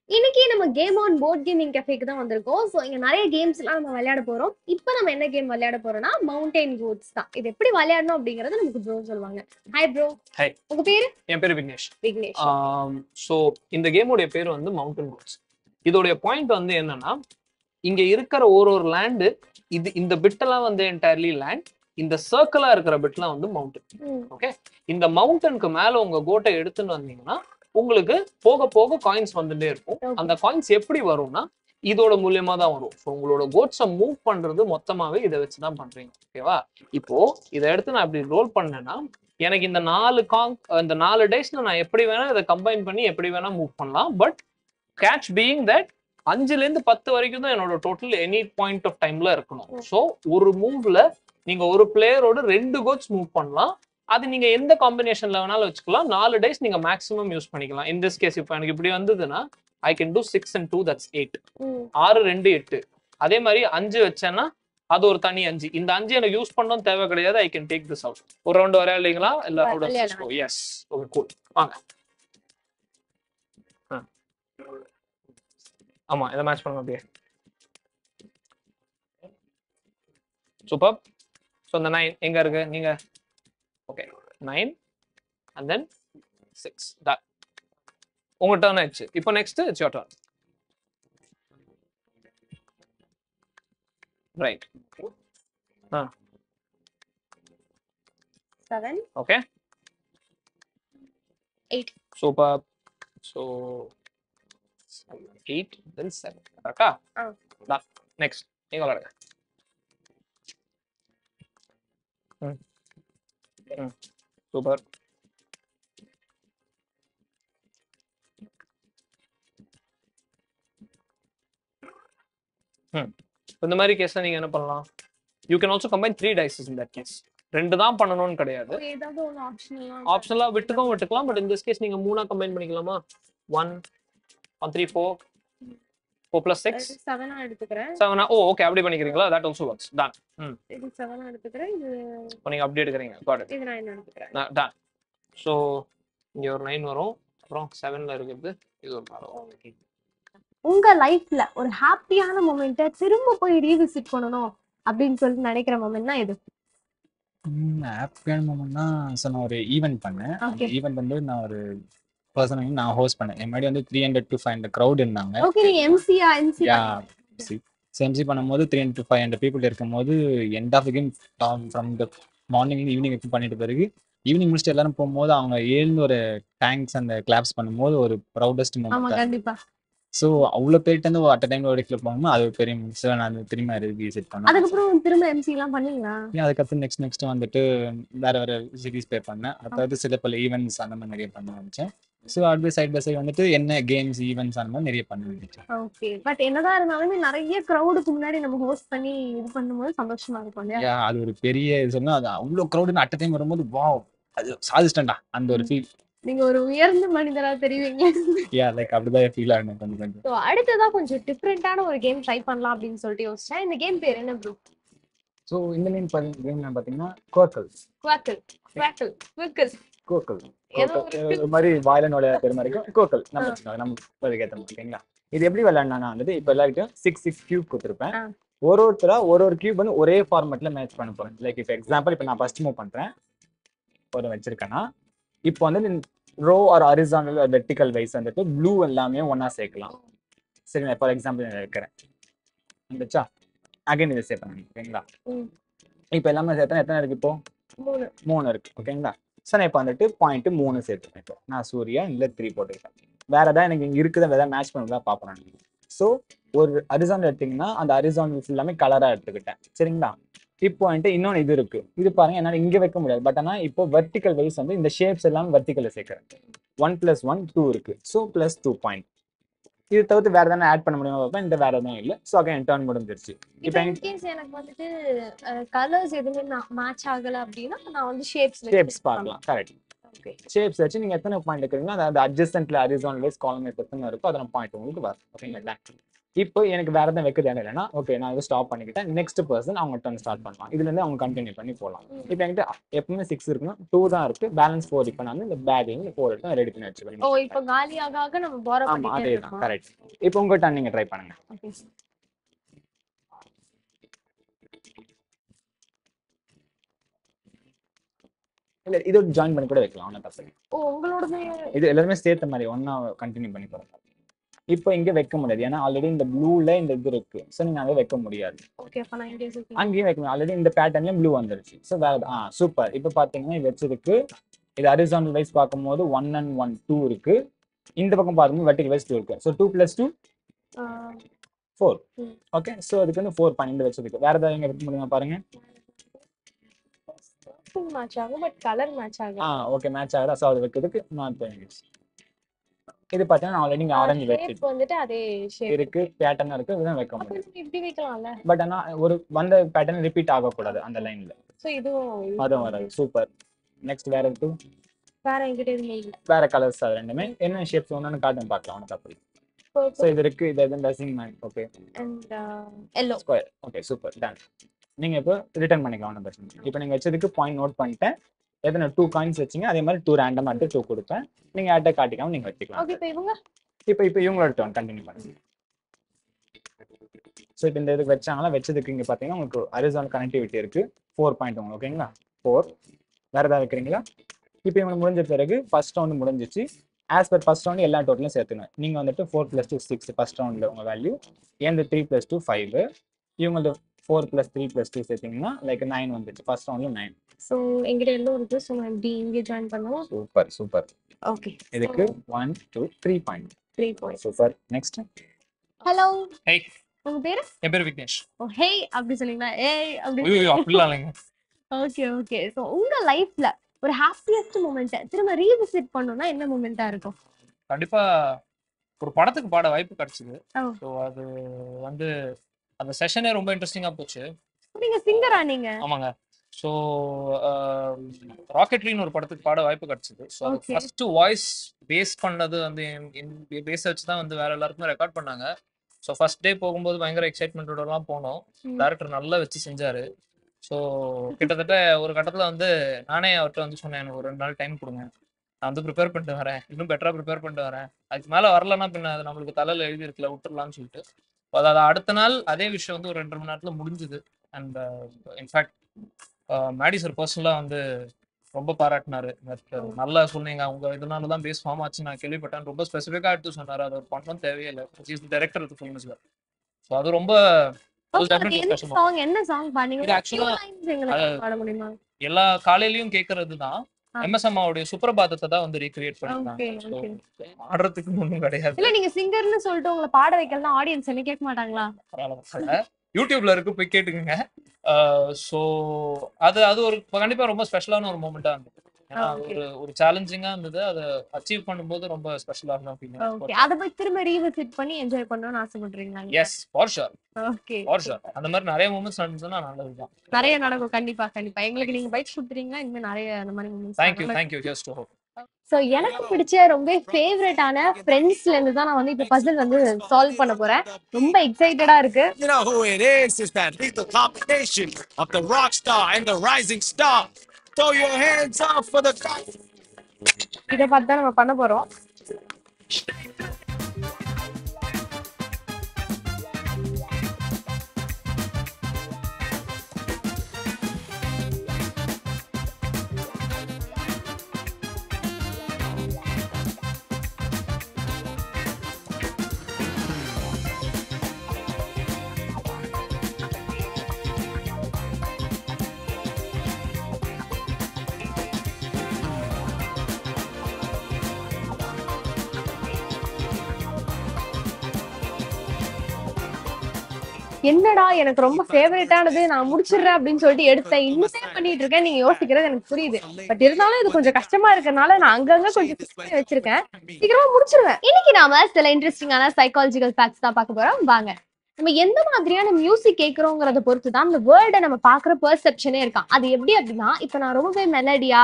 இன்னைக்கு நம்ம game on board gaming கஃபேக்கு தான் வந்திருக்கோம் ஸோ இங்க நிறைய கேம்ஸ் எல்லாம் நம்ம விளையாட போறோம் இப்போ நம்ம என்ன கேம் விளையாட போறோம்னா மவுண்டைன் கோட்ஸ் தான் இது எப்படி விளையாடணும் அப்படிங்கறத நமக்கு ப்ரோ சொல்லுவாங்க ஹாய் ப்ரோ Hi. உங்க பேரு என் பேர் விக்னேஷ் விக்னேஷ் ஸோ இந்த கேமுடைய பேர் வந்து மவுண்டன் கோட்ஸ் இதோடைய பாயிண்ட் வந்து என்னன்னா இங்க இருக்கிற ஒரு ஒரு லேண்டு இது இந்த பிட்டெல்லாம் வந்து என்டையர்லி லேண்ட் இந்த சர்க்கிளா இருக்கிற பிட்லாம் வந்து மவுண்டன் ஓகே இந்த மவுண்டனுக்கு மேல உங்க கோட்டை எடுத்துன்னு வந்தீங்கன்னா உங்களுக்கு போக போக காயின்ஸ் வந்துட்டே இருக்கும் Okay. அந்த காயின்ஸ் எப்படி வரும்னா இதோட மூலியமா தான் வரும் ஸோ உங்களோட கோட்ஸை மூவ் பண்றது மொத்தமாவே இதை வச்சு தான் பண்றீங்க ஓகேவா இப்போ இதை எடுத்து நான் இப்படி ரோல் பண்ணேன்னா எனக்கு இந்த நாலு காங் இந்த நாலு டேஸ்ல நான் எப்படி வேணா இதை கம்பைன் பண்ணி எப்படி வேணா மூவ் பண்ணலாம் பட் கேட்ச் பீயிங் தட் அஞ்சுல இருந்து பத்து வரைக்கும் தான் என்னோட டோட்டல் எனி பாயிண்ட் ஆஃப் டைம்ல இருக்கணும் ஸோ ஒரு மூவ்ல நீங்க ஒரு பிளேயரோட ரெண்டு கோட்ஸ் மூவ் பண்ணலாம் அது நீங்க எந்த காம்பினேஷன்ல வேணாலும் வச்சுக்கலாம் நாலு டேஸ் நீங்க மேக்ஸிமம் யூஸ் பண்ணிக்கலாம் இன் திஸ் கேஸ் இப்போ எனக்கு இப்படி வந்ததுன்னா I can do six and two that's eight ஆறு ரெண்டு எட்டு அதே மாதிரி அஞ்சு வச்சேன்னா அது ஒரு தனி அஞ்சு இந்த அஞ்சு எனக்கு யூஸ் பண்ணணும் தேவை கிடையாது I can take this out ஒரு ரவுண்ட் வரையா இல்லைங்களா இல்ல விளையாடலாம். எஸ் ஓகே கூல் வாங்க ஆ. ஆமா இதை மேட்ச் பண்ணுங்க அப்படியே சூப்பர் ஸோ இந்த நைன் எங்க இருக்கு நீங்க okay nine and then six that உங்க டர்ன் ஆயிடுச்சு இப்போ next it's your turn right seven okay Eight. Super so eight then seven கரெக்டா ஆ. நெக்ஸ்ட் நீங்க விளையாடுங்க ம் ம் சூப்பர் ம் இந்த மாதிரி கேஸ்ல நீங்க என்ன பண்ணலாம் you can also combine three dices in that case ரெண்டு தான் பண்ணணும்னு கிடையாது ஏதாவது ஒன்று ஆப்ஷனல் ஆப்ஷனலா விட்டுக்கவும் விட்டுக்கலாம் பட் இந்த கேஸ் நீங்க மூணா கம்பைன் பண்ணிக்கலாமா one one three four four plus six செவனா எடுத்துக்கிறேன் செவனா ஓ ஓகே அப்படி பண்ணிக்கிறீங்களா தட் ஆல்சோ ஒர்க்ஸ் டன் ம் இது செவனா எடுத்துக்கிறேன் இது இப்போ நீங்க அப்படி எடுக்கிறீங்க காட் இது நான் என்ன எடுத்துக்கிறேன் டன் ஸோ இங்க ஒரு நைன் வரும் அப்புறம் செவன்ல இருக்கிறது இது ஒரு வரும் உங்க லைஃப்ல ஒரு ஹாப்பியான மொமெண்ட்டை திரும்ப போய் ரீவிசிட் பண்ணணும் அப்படின்னு சொல்லிட்டு நினைக்கிற மொமெண்ட்னா இது ஹாப்பியான மூமெண்ட்னா ஸோ நான் ஒரு ஈவெண்ட் பண்ணேன் அந்த Okay. ஈவெண்ட் வந்து நான் ஒரு பர்சன் நான் ஹோஸ்ட் பண்ணேன் என் முன்னாடி வந்து three hundred to five hundred crowd இருந்தாங்க ஓகே நீங்க எம்சியா எம்சி யா செம்சி பண்ணும்போது three hundred to five hundred people இருக்கும்போது end of game from the morning evening வரைக்கும் பண்ணிட்டு பிறகு ஈவினிங் முடிச்சுட்டு எல்லாரும் போகும்போது அவங்க எழுந்து ஒரு தேங்க்ஸ் அந்த கிளாப்ஸ் பண்ணும்போது ஒரு ப்ரௌடஸ்ட் ஆமா மூமெண்ட் கண்டிப்பா ஸோ அவ்வளோ பேர்ட்டு வந்து அட் டைம்ல ஒரு கிளப் போகும்போது அது ஒரு பெரிய மிஸ் நான் திரும்ப விசிட் பண்ணேன் அதுக்கப்புறம் திரும்ப எம்சி எல்லாம் பண்ணீங்களா ஏன் அதுக்கப்புறம் நெக்ஸ்ட் நெக்ஸ்ட் வந்துட்டு வேற வேற சீரிஸ் பே பண்ணேன் அதாவது சில பல ஈவெண்ட்ஸ் அந்த மாதிரி நிறைய பண்ண ஆரம்பிச்சேன் so by side by side வந்துட்டு என்ன கேம்ஸ் ஈவெண்ட்ஸ் அந்த மாதிரி நிறைய பண்ண ஆரம்பிச்சேன் ஓகே பட் என்னதான் இருந்தாலுமே நிறைய க்ரௌடுக்கு முன்னாடி நம்ம ஹோஸ்ட் பண்ணி இது பண்ணும்போது சந்தோஷமா இருக்கும் இல்லையா Yeah, அது ஒரு பெரிய இது சொன்னா அது அவ்வளோ க்ரௌடுன்னு அட் டைம் வரும்போது வாவ் அது சாதிச்சிட்டேன்டா அந்த ஒரு ஃபீல் நீங்க ஒரு உயர்ந்த மனிதரா தெரிவிங்க யா லைக் அப்படிதான் ஃபீல் ஆகணும் கொஞ்சம் கொஞ்சம் ஸோ அடுத்ததா கொஞ்சம் டிஃப்ரெண்டான ஒரு கேம் ட்ரை பண்ணலாம் அப்படின்னு சொல்லிட்டு யோசிச்சேன் இந்த கேம் பேர் என்ன ப்ரூ ஸோ இந்த நேம் கேம் பார்த்தீங்கன்னா கோக்கல் குவாக்கல் குவாக்கல் குவிக்கல் கோக்கல் ஏதோ ஒரு ஒரு மாதிரி வாயில நோய பேர் மாதிரி இருக்கும் கோக்கல் நம்ம வச்சுக்கோங்க, நம்ம அதுக்கு ஏற்ற மாதிரி ஓகேங்களா இது எப்படி விளையாடினா வந்துட்டு இப்போ எல்லாருக்கும் சிக்ஸ் சிக்ஸ் கியூப் கொடுத்துருப்பேன் ஆ. ஒரு ஒருத்தரா ஒரு ஒரு கியூப் வந்து ஒரே ஃபார்மேட்ல மேட்ச் பண்ண போறேன் லைக் இப்போ எக்ஸாம்பிள் இப்போ நான் ஃபர்ஸ்ட் மூவ் பண்றேன் ஒரு வச்சிருக்கேன்னா இப்போ வந்து row or horizontal vertical wise வந்துட்டு ப்ளூ எல்லாமே ஒண்ணா சேர்க்கலாம் சரி நான் ஃபார் எக்ஸாம்பிள் நான் வைக்கிறேன் வந்துச்சா அகைன் இதை சேர்ப்பேன் ஓகேங்களா ம். இப்போ எல்லாமே சேர்த்தா எத்தனை இருக்கு இப்போ மூணு மூணு இருக்கு ஓகேங்களா சார் நான் இப்போ வந்துட்டு பாயிண்ட் மூணு சேர்த்துப்பேன் இப்போ நான் சூர்யா இல்லை த்ரீ போட்டுக்கிட்டேன் வேற ஏதாவது எனக்கு இங்கே இருக்குதா வேற மேட்ச் பண்ணுறதா பார்ப்பேன் நான் ஸோ ஒரு அரிசான் எடுத்தீங்கன்னா அந்த அரிசான் எல்லாமே கலராக எடுத்துக்கிட்டேன் சரிங்களா இப்போ வந்துட்டு இன்னொன்று இது இருக்கு இது பாருங்க என்னால் இங்கே வைக்க முடியாது பட் ஆனால் இப்போ வெர்டிக்கல் வைஸ் வந்து இந்த ஷேப்ஸ் எல்லாம் வெர்டிக்கலில் சேர்க்குறேன் ஒன் பிளஸ் ஒன் டூ இருக்கு ஸோ பிளஸ் டூ பாயிண்ட் இது தவிர்த்து வேற எதனா ஆட் பண்ண முடியுமா பார்ப்பேன் இந்த வேற எதுவும் இல்லை ஸோ அகைன் டர்ன் முடிஞ்சிருச்சு இப்போ இப்போ இன்கேஸ் எனக்கு வந்துட்டு கலர்ஸ் எதுவுமே மேட்ச் ஆகல அப்படின்னா நான் வந்து ஷேப்ஸ் ஷேப்ஸ் பார்க்கலாம் கரெக்ட் ஓகே ஷேப்ஸ் வச்சு நீங்க எத்தனை பாயிண்ட் எடுக்கிறீங்களோ அது அட்ஜஸ்டன்ட்ல ஹரிசான் வைஸ் காலம் வைஸ் எத்தனை இருக்கோ அதன பாயிண்ட் உங்களுக்கு வரும் ஓகேங்களா இப்போ எனக்கு வேற எதுவும் வைக்க தேவை இல்லைன்னா ஓகே நான் இதை ஸ்டாப் பண்ணிக்கிட்டேன் நெக்ஸ்ட் பர்சன் அவங்க டர்ன் ஸ்டார்ட் பண்ணலாம் இதுல இருந்து அவங்க கண்டினியூ பண்ணி போகலாம் இப்போ என்கிட்ட எப்பவுமே சிக்ஸ் இருக்குன்னா டூ தான் இருக்கு பேலன்ஸ் ஃபோர் இப்போ நான் வந்து இந்த பேக்ல ஃபோர் எடுத்து ரெடி பண்ணி ஓ வச்சுக்கிறேன் இப்போ காலி ஆக ஆக நம்ம போற ஆமா பண்ணிட்டே அதே தான் இருக்கோம் கரெக்ட் இப்போ உங்க டர்ன் நீங்க ட்ரை பண்ணுங்க ஓகே இல்ல இதோட ஜாயின் பண்ணி கூட வைக்கலாம் ஒன்றும் தப்பு இல்லை. ஓ உங்களோடது இது எல்லாருமே சேர்த்த மாதிரி ஒண்ணா கண்டினியூ பண்ணி போறாங்க இப்போ இங்க வைக்க முடியாது ஏன்னா ஆல்ரெடி இந்த ப்ளூல இந்த இது இருக்கு ஸோ நீங்க அதை வைக்க முடியாது ஓகே அப்ப நான் இங்கே சுத்தி அங்கேயும் வைக்க முடியும் ஆல்ரெடி இந்த பேட்டர்ன்லயும் ப்ளூ வந்துருச்சு ஸோ வேற ஆ சூப்பர் இப்போ பாத்தீங்கன்னா இது வச்சிருக்கு இது ஹரிசாண்டல் வைஸ் பார்க்கும்போது ஒன் அண்ட் ஒன் டூ இருக்கு இந்த பக்கம் பார்க்கும்போது வெர்டிகல் வைஸ் டூ இருக்கு so two plus two four hmm. Okay so அதுக்கு வந்து ஃபோர் பன்னெண்டு வச்சிருக்கு வேற ஏதாவது எங்க வைக்க முடியுமா பாருங்க மேட்ச் ஆகும் பட் கலர் மேட்ச் ஆகும் ஆ ஓகே மேட்ச் ஆகுதா ஸோ அது வைக்கிறதுக்கு நாட் பண்ணிடுச்சு இது பார்த்தீங்கன்னா ஆல்ரெடி இங்கே ஆரஞ்சு வச்சு ஷேப் வந்துட்டு அதே ஷேப் இருக்கு பேட்டர்ன் இருக்கு இதுதான் வைக்க அப்ப முடியும் நம்ம இப்படி வைக்கலாம்ல பட் ஆனா ஒரு வந்த பேட்டர்ன் ரிப்பீட் ஆகக்கூடாது அந்த லைன்ல சோ இதுவும் அதுவும் வராது சூப்பர் நெக்ஸ்ட் வேற இருக்கு வேற எங்கிட்ட எதுவுமே இல்ல வேற கலர்ஸ் அது ரெண்டுமே என்ன ஷேப்ஸ் ஒன்று காட்டன் பார்க்கலாம் ஒன்று தப்பு ஸோ பர்பிள் இது இருக்கு இது எதுவும் touching man okay and yellow square okay super done நீங்க இப்போ ரிட்டர்ன் பண்ணிக்கலாம் ஒன்றும் பிரச்சனை இல்லை. இப்போ நீங்க வச்சதுக்கு பாயிண்ட் நோட் பண்ணிட்டேன் எத்தனை டூ காயின்ஸ் வச்சீங்க அதே மாதிரி டூ ரேண்டமாக எடுத்து டூ கொடுப்பேன் நீங்க யார்கிட்ட காட்டிக்காம நீங்க வச்சுக்கலாம் ஓகே இப்போ இவங்க இப்போ இப்போ இவங்களோட டர்ன் கண்டினியூ பண்ணுங்க ஸோ இப்போ இந்த இதுக்கு வச்சாங்களா வச்சதுக்கு இங்கே பார்த்தீங்கன்னா உங்களுக்கு அரிசான் கனெக்டிவிட்டி இருக்கு ஃபோர் பாயிண்ட் உங்களுக்கு ஓகேங்களா ஃபோர் வேற ஏதாவது வைக்கிறீங்களா இப்போ இவங்க முடிஞ்ச பிறகு ஃபர்ஸ்ட் ரவுண்ட் முடிஞ்சிச்சு ஆஸ் பர் ஃபர்ஸ்ட் ரவுண்ட் எல்லா டோட்டலும் சேர்த்துக்கணும் நீங்கள் வந்துட்டு four plus two six first ரவுண்டில் உங்கள் வேல்யூ எந்த த்ரீ ப்ளஸ் டூ ஃபைவ் இவங்களது four plus three plus two சேர்த்திங்கன்னா லைக் நைன் வந்துச்சு ஃபர்ஸ்ட் ரவுண்டில் நைன் சோ எங்கிட்ட எல்லோ இருக்கு சோ நான் இப்படி இங்கே ஜாயின் பண்ணுவோம் சூப்பர் சூப்பர் ஓகே இதுக்கு one two three point three point super next hello hey உங்க பேரு என் பேர் விக்னேஷ் ஓ ஹே அப்படி சொன்னீங்களா ஏய் அப்படி ஐயோ அப்படிலாம் இல்லைங்க ஓகே ஓகே சோ உங்க லைஃப்ல ஒரு ஹாப்பியஸ்ட் மூமெண்ட் திரும்ப ரீவிசிட் பண்ணனும்னா என்ன மூமெண்டா இருக்கும் கண்டிப்பா ஒரு படத்துக்கு பாட வாய்ப்பு கிடைச்சது ஓ. ஸோ அது வந்து அந்த செஷனே ரொம்ப இன்ட்ரெஸ்டிங்கா போச்சு நீங்க சிங்கரா நீங்க ஆமாங்க ஸோ ராக்கெட்லின்னு ஒரு படத்துக்கு பாட வாய்ப்பு கிடைச்சது ஸோ அது Okay. ஃபர்ஸ்ட் வாய்ஸ் பேஸ் பண்ணது வந்து பேஸ் வச்சு தான் வந்து வேற எல்லாருக்குமே ரெக்கார்ட் பண்ணாங்க ஸோ ஃபர்ஸ்ட் டே போகும்போது பயங்கர எக்ஸைட்மெண்ட்டோடலாம் போனோம் ம். டேரக்டர் நல்லா வச்சு செஞ்சாரு ஸோ கிட்டத்தட்ட ஒரு கட்டத்தில் வந்து நானே அவர்கிட்ட வந்து சொன்னேன் எனக்கு ஒரு ரெண்டு நாள் டைம் கொடுங்க நான் வந்து ப்ரிப்பேர் பண்ணிட்டு வரேன் இன்னும் பெட்டராக ப்ரிப்பேர் பண்ணிட்டு வரேன் அதுக்கு மேலே வரலன்னா பின்ன அது நம்மளுக்கு தலையில் எழுதி இருக்குல்ல விட்டுறலாம்னு சொல்லிட்டு So அதாவது அடுத்த நாள் அதே விஷயம் வந்து ஒரு ரெண்டரை மணி நேரத்தில் முடிஞ்சுது அண்ட் இன்ஃபேக்ட் மேடி சார் பர்சனலாக வந்து ரொம்ப பாராட்டினாரு பட் நல்லா சொன்னீங்க அவங்க இதனால தான் பேஸ் ஃபார்ம் ஆச்சு நான் கேள்விப்பட்டேன் ரொம்ப ஸ்பெசிஃபிக்காக எடுத்து சொன்னார் அது ஒரு பண்ணணும் தேவையில்லை இஸ் டைரக்டர் இது ஃபில்ம் சார் ஸோ அது ரொம்ப அது Okay, definitely என்ன special. சாங் என்ன சாங் பாடுனீங்க இது actually- Few lines எங்களுக்கு பாட முடியுமா எல்லா காலையிலயும் கேட்கறது தான் ஆ. எம்எஸ் அம்மாவுடைய சுப்பிரபாதத்தை தான் வந்து ரீக்ரியேட் பண்ணிருக்காங்க ஓகே ஓகே ஆடுறதுக்கு ஒன்றும் கிடையாது இல்ல நீங்க சிங்கர்னு சொல்லிட்டு உங்களை பாட வைக்கலாம் ஆடியன்ஸ் என்ன கேட்க மாட்டாங்களா பரவாயில்ல, பரவாயில்ல. யூடியூப்ல இருக்கு போய் கேட்டுக்கோங்க ஸோ அது அது ஒரு கண்டிப்பா ரொம்ப ஸ்பெஷலான ஒரு மூமெண்டா இருந்தது ஏன்னா அது Okay. ஒரு ஒரு சேலஞ்சிங்கா இருந்தது அதை அச்சீவ் பண்ணும்போது ரொம்ப ஸ்பெஷலாக ஓகே ஃபீலிங் அத போய் திரும்ப ரீவிசிட் பண்ணி என்ஜாய் பண்ணணும்னு ஆசைப்படுறீங்களா yes for sure okay for sure அந்த மாதிரி நிறைய மூமெண்ட்ஸ் நடந்துச்சுன்னா நல்லதுதான் நிறைய நடக்கும் கண்டிப்பா கண்டிப்பா எங்களுக்கு நீங்க பைக் கொடுத்துறீங்களா இனிமே நிறைய அந்த மாதிரி thank you moments thank you just hope so எனக்கு பிடிச்ச ரொம்ப ஃபேவரட்டான ஃப்ரெண்ட்ஸ்ல இருந்து தான் நான் வந்து இப்ப பசில் வந்து சால்வ் பண்ண போறேன் ரொம்ப எக்ஸைட்டடா இருக்கு You know who it is? It's that lethal combination of the rock star and the rising star. Throw your hands up for the இத பார்த்து தான் நம்ம பண்ண போறோம் என்னடா எனக்கு ரொம்ப ஃபேவரட்டானது நான் முடிச்சிடுறேன் அப்படின்னு சொல்லிட்டு எடுத்தேன் இன்னுமே பண்ணிட்டு இருக்கேன் நீங்க யோசிக்கிறது எனக்கு புரியுது பட் இருந்தாலும் இது கொஞ்சம் கஷ்டமா இருக்கறனால நான் அங்கங்க கொஞ்சம் fix பண்ணி வச்சிருக்கேன் சீக்கிரமா முடிச்சிருவேன் இன்னைக்கு நாம சில இன்ட்ரெஸ்டிங்கான சைக்காலஜிக்கல் ஃபேக்ட்ஸ் தான் பார்க்க போறோம் வாங்க நம்ம எந்த மாதிரியான மியூசிக் கேட்கறோங்கிறத பொறுத்து தான் அந்த வேர்ல்டை நம்ம பாக்குற பெர்செப்ஷனே இருக்கான் அது எப்படி அப்படின்னா இப்ப நான் ரொம்பவே மெலடியா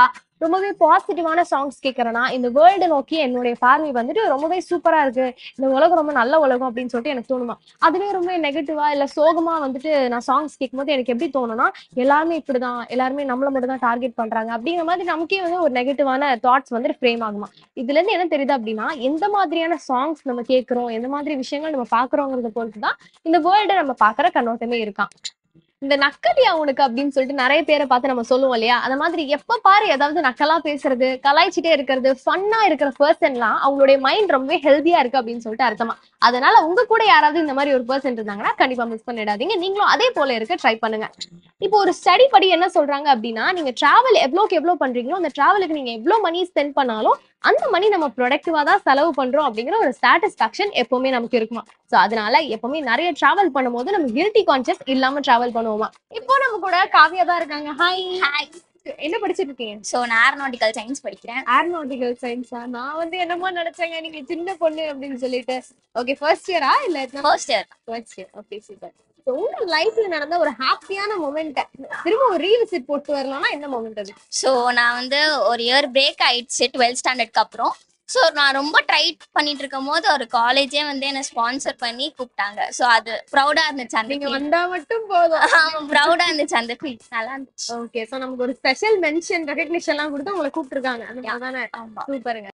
ரொம்பவே பாசிட்டிவான சாங்ஸ் கேட்கறேன்னா இந்த வேர்ல்டு நோக்கி என்னுடைய பார்வை வந்துட்டு ரொம்பவே சூப்பரா இருக்கு இந்த உலகம் ரொம்ப நல்ல உலகம் அப்படின்னு சொல்லிட்டு எனக்கு தோணுமா அதுவே ரொம்ப நெகட்டிவா இல்ல சோகமா வந்துட்டு நான் சாங்ஸ் கேட்கும்போது எனக்கு எப்படி தோணும்னா எல்லாருமே இப்படிதான் எல்லாருமே நம்மள மட்டும் தான் டார்கெட் பண்றாங்க அப்படிங்கிற மாதிரி நமக்கே வந்து ஒரு நெகட்டிவான தாட்ஸ் வந்து ஃப்ரேம் ஆகுமா இதுல இருந்து என்ன தெரியுது அப்படின்னா எந்த மாதிரியான சாங்ஸ் நம்ம கேட்கிறோம் எந்த மாதிரி விஷயங்கள் நம்ம பாக்குறோங்கிறத பொறுத்து தான் இந்த வேர்ல்டை நம்ம பாக்குற கண்ணோட்டமே இருக்கான் இந்த நக்கலியா உனக்கு அப்படின்னு சொல்லிட்டு நிறைய பேரை பார்த்து நம்ம சொல்லுவோம் இல்லையா அந்த மாதிரி எப்ப பாரு ஏதாவது நக்கலா பேசுறது கலாய்ச்சிட்டே இருக்கிறது ஃபன்னா இருக்கிற பர்சன்லாம் அவங்களுடைய மைண்ட் ரொம்பவே ஹெல்தியா இருக்கு அப்படின்னு சொல்லிட்டு அர்த்தமா அதனால உங்க கூட யாராவது இந்த மாதிரி ஒரு பர்சன் இருந்தாங்கன்னா கண்டிப்பா மிஸ் பண்ணிடாதீங்க நீங்களும் அதே போல இருக்க ட்ரை பண்ணுங்க இப்போ ஒரு ஸ்டடி படி என்ன சொல்றாங்க அப்படின்னா நீங்க டிராவல் எவ்வளோக்கு எவ்வளோ பண்றீங்களோ அந்த டிராவலுக்கு நீங்க எவ்வளவு மணி ஸ்பெண்ட் பண்ணாலும் அந்த மணி நம்ம ப்ரொடக்டிவா தான் செலவு பண்றோம் அப்படிங்கிற ஒரு சாட்டிஸ்பாக்சன் எப்பவுமே நமக்கு இருக்குமா சோ அதனால எப்பவுமே நிறைய டிராவல் பண்ணும்போது நம்ம கில்ட்டி கான்சியஸ் இல்லாம டிராவல் பண்ணுவோமா இப்போ நம்ம கூட காவியா தான் இருக்காங்க ஹாய் ஹாய் என்ன படிச்சிட்டு இருக்கீங்க ஸோ நான் ஏரோநாட்டிக்கல் சயின்ஸ் படிக்கிறேன் ஏரோநாட்டிக்கல் சயின்ஸா நான் வந்து என்னமோ நினைச்சேங்க நீங்க சின்ன பொண்ணு அப்படின்னு சொல்லிட்டு ஓகே ஃபர்ஸ்ட் இயரா இல்ல first year first year okay super so உங்க லைஃப்ல நடந்த ஒரு ஹாப்பியான மூமெண்ட் திரும்ப ஒரு ரீவிசிட் போட்டு வரலாம்னா என்ன மூமெண்ட் அது ஸோ நான் வந்து ஒரு இயர் பிரேக் ஆயிடுச்சு டுவெல்த் ஸ்டாண்டர்ட்க்கு அப்புறம் ஸோ நான் ரொம்ப ட்ரை பண்ணிட்டு இருக்கும் போது ஒரு காலேஜே வந்து என்னை ஸ்பான்சர் பண்ணி கூப்பிட்டாங்க ஸோ அது ப்ரௌடா இருந்துச்சு அந்த நீங்க feel. வந்தா மட்டும் போதும் ஆமா ப்ரௌடா இருந்துச்சு அந்த ஃபீல் நல்லா இருந்துச்சு ஓகே சோ நமக்கு ஒரு ஸ்பெஷல் மென்ஷன் ரெகக்னிஷன் எல்லாம் கொடுத்து உங்களை கூப்பிட்டுருக்காங்க அந்த மாதிரி தானே ஆமா சூப்பருங்க